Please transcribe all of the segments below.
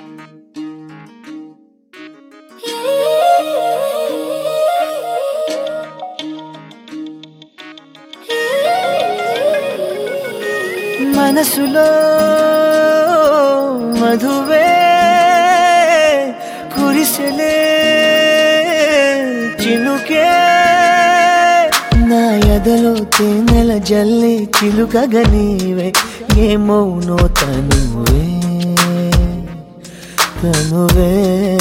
మనసులో మధువే కురిసెలే చినుకే నా ఎదలో తేనెల జల్లి చిలుకగా నీవే ఏమౌనో తనువే తనువే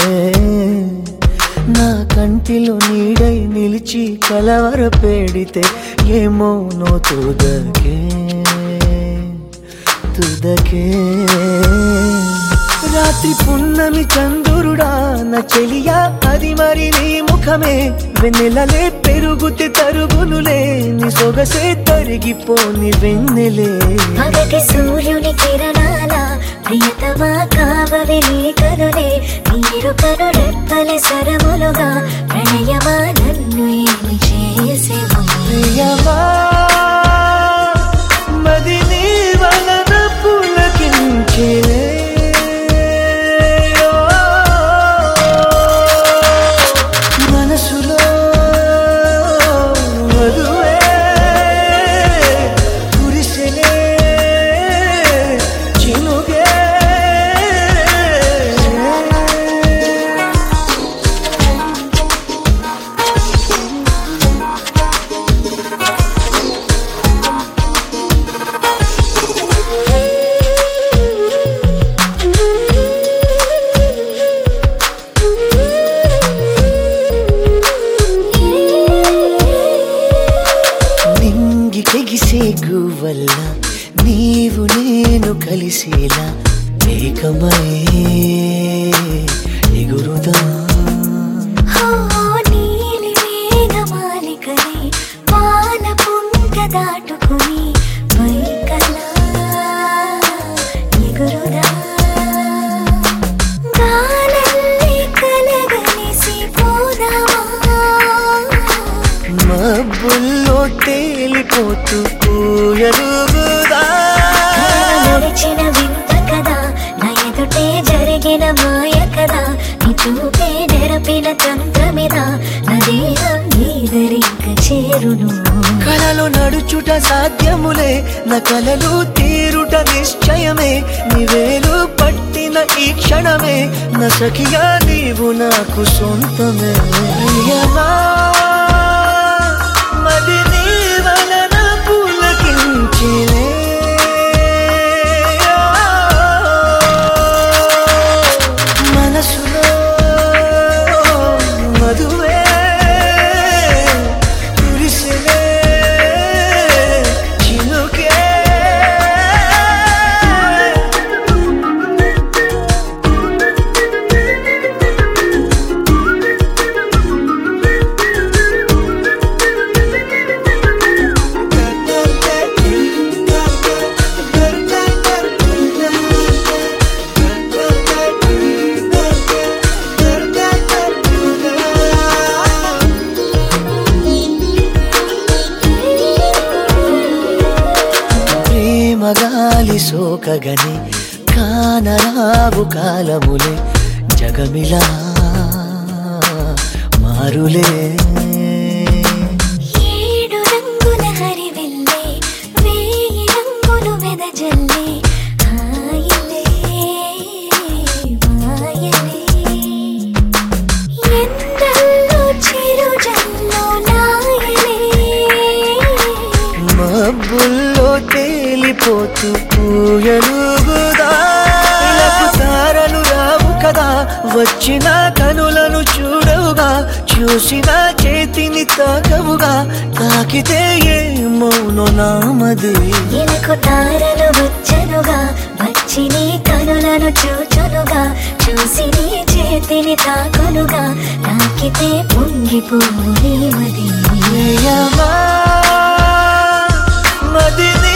నా కంటిలో నీడై నిలిచి కలవర పెడితే ఏమౌనో తుదకే తుదకే రాత్రి పున్నమి చంద్రుడా నా చెలియా అది మరి నీ ముఖమే వెన్నెలలే పెరుగుతే తరుగునులే నీ సొగసే తరిగిపోని వెన్నెలే పగటి సూర్యుని కిరణాల ప్రియతమా కావవి నీ కనులే నీరు కను రెప్పల సరములుగా ప్రణయమా నన్ను ఏమి చేసేవు ప్రియమా మది నీ వలన పులకించేలే మనసులో మధువే కురిసెలే చినుగే నింగి తెగిసే గువల్ల నీవు నేను కలిసేలా ఏకమై ఎగురుదా హో నీలి మేఘమాలికలే పాల పుంట దాటుకుని పైకలా ఎగురుదా గాలల్లే కలగలిసి పోదామా మబ్బుల్లో తేలిపోతూ ఎరుగుదా నడిచిన వింత కదా నా ఎదుటే జరిగిన మాయ కదా నీ చూపే నెరపిన తంత్రమిదా నా దేహం నీదరింక చేరును కలలో నడుచుట సాధ్యములే నా కలలు తీరుట నిశ్చయమే నివేలు పట్టిన ఈ క్షణమే నా సఖియా నీవు నాకు సొంతమే ప్రియమా మది నీ వలన పులకించిలే మనసులో మధువే కురిసెలే చినుకే ప్రేమ గాలి సోకగని కానరావు కాలములే జగమిలా మారులే ఏడు రంగుల హరివిల్లే వేయి రంగులు వెదజల్లే హాయిలే మాయలే ఎందల్లో చిరుజల్లో నాయలే మబ్బుల్లో తేలిపోతూ పూయలుగుదా ఇలకు తారలు రావు కదా వచ్చిన కనులను చూడవుగా చూసిన చేతిని తాకవుగా తాకితే ఏ మౌనో నామది ఇలకు తారలు వచ్చనుగా వచ్చి నీ కనులను చూచునుగా చూసి నీ చేతిని తాకునుగా తాకితే పొంగిపోయి మది ప్రియమా మది